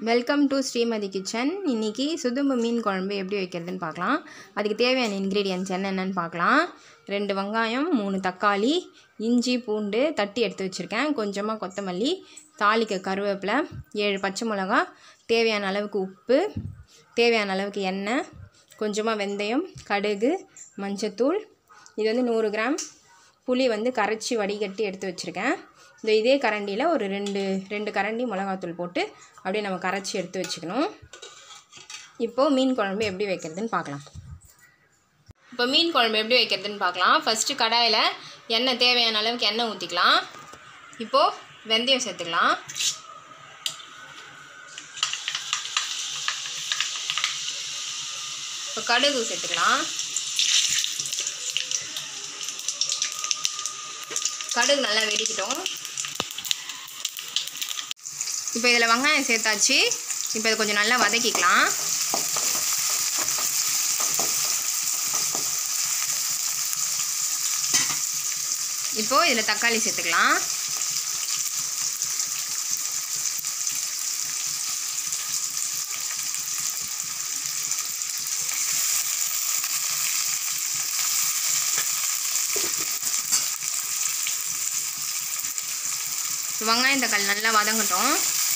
welcome to Srimathi kitchen இன்றைக்கி சுதும்பு மீன் குழம்பு எப்படி வைக்கிறதுன்னு பார்க்கலாம் அதுக்கு தேவையான இன்க்ரீடியன்ட்ஸ் என்னென்னு பார்க்கலாம் ரெண்டு வெங்காயம் மூணு தக்காளி இஞ்சி பூண்டு தட்டி எடுத்து வச்சுருக்கேன் கொஞ்சமாக கொத்தமல்லி தாளிக்க கருவேப்பிலை ஏழு பச்சை மிளகா தேவையான அளவுக்கு உப்பு தேவையான அளவுக்கு எண்ணெய் கொஞ்சமாக வெந்தயம் கடுகு மஞ்சத்தூள் இது வந்து நூறு கிராம் புளி வந்து கரைச்சி வடிகட்டி எடுத்து வச்சுருக்கேன் இந்த இதே கரண்டியில் ஒரு ரெண்டு ரெண்டு கரண்டி மிளகாத்தூள் போட்டு அப்படியே நம்ம கரைச்சி எடுத்து வச்சுக்கணும் இப்போது மீன் குழம்பு எப்படி வைக்கிறதுன்னு பார்க்கலாம் இப்போ மீன் குழம்பு எப்படி வைக்கிறதுன்னு பார்க்கலாம் ஃபஸ்ட்டு கடாயில் எண்ணெய் தேவையான அளவுக்கு எண்ணெய் ஊற்றிக்கலாம் இப்போது வெந்தயம் சேர்த்துக்கலாம் இப்போ கடுகு சேர்த்துக்கலாம் கடுகு நல்லா வெடிக்கட்டும் இப்போ இதில் வெங்காயம் சேர்த்தாச்சு இப்போ இதை கொஞ்சம் நல்லா வதக்கிக்கலாம் இப்போது இதில் தக்காளி சேர்த்துக்கலாம் வெங்காயம் தக்காளி நல்லா வதங்கட்டும்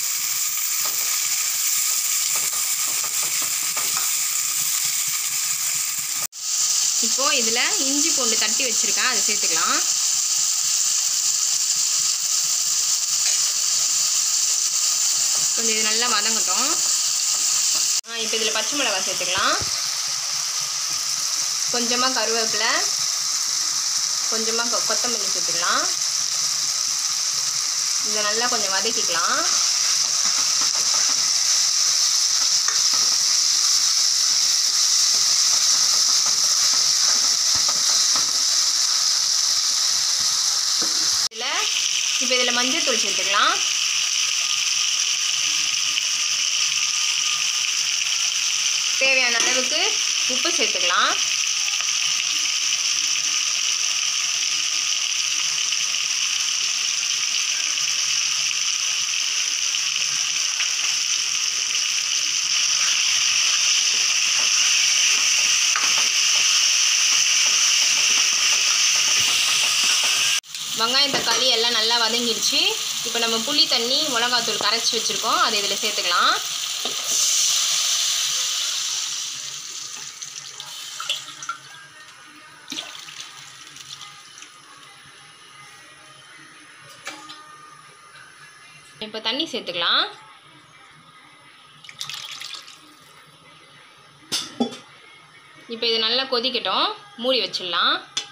இப்போது இதில் இஞ்சி பூண்டு தட்டி வச்சுருக்கேன் அதை சேர்த்துக்கலாம் கொஞ்சம் இது நல்லா வதங்கட்டும் இப்போ இதில் பச்சை மிளகாய் சேர்த்துக்கலாம் கொஞ்சமாக கருவேப்பிலை கொஞ்சமாக கொத்தமல்லி சேர்த்துக்கலாம் இதை நல்லா கொஞ்சம் வதக்கிக்கலாம் இதில் இப்போ இதில் மஞ்சள் தூள் சேர்த்துக்கலாம் தேவையான அளவுக்கு உப்பு சேர்த்துக்கலாம் வெங்காயம் தக்காளி எல்லாம் நல்லா வதங்கிடுச்சு இப்போ நம்ம புளி தண்ணி மிளகாத்தூள் கரைச்சி வச்சுருக்கோம் அதை இதில் சேர்த்துக்கலாம் இப்போ தண்ணி சேர்த்துக்கலாம் இப்போ இது நல்லா கொதிக்கட்டும் மூடி வச்சிடலாம்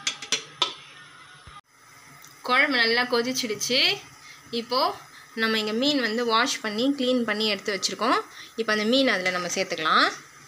குழம்பு நல்லா கொதிச்சிடுச்சு இப்போது நம்ம இங்கே மீன் வந்து வாஷ் பண்ணி க்ளீன் பண்ணி எடுத்து வச்சுருக்கோம் இப்போ அந்த மீன் அதில் நம்ம சேர்த்துக்கலாம்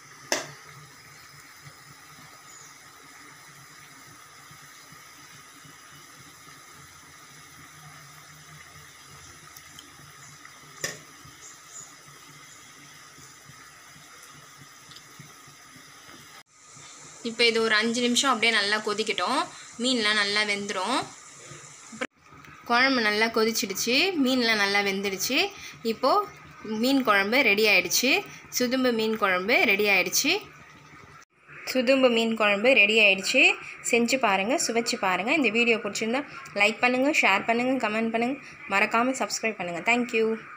இப்போ இது ஒரு அஞ்சு நிமிஷம் அப்படியே நல்லா கொதிக்கட்டும் மீன்லாம் நல்லா வெந்துடும் குழம்பு நல்லா கொதிச்சிடுச்சு மீன்லாம் நல்லா வெந்துடுச்சு இப்போது மீன் குழம்பு ரெடி ஆயிடுச்சு சுதும்பு மீன் குழம்பு ரெடி ஆயிடுச்சு சுதும்பு மீன் குழம்பு ரெடி ஆயிடுச்சு செஞ்சு பாருங்கள் சுவைச்சு பாருங்கள் இந்த வீடியோ பிடிச்சிருந்தா லைக் பண்ணுங்கள் ஷேர் பண்ணுங்கள் கமெண்ட் பண்ணுங்கள் மறக்காமல் சப்ஸ்கிரைப் பண்ணுங்கள் தேங்க்யூ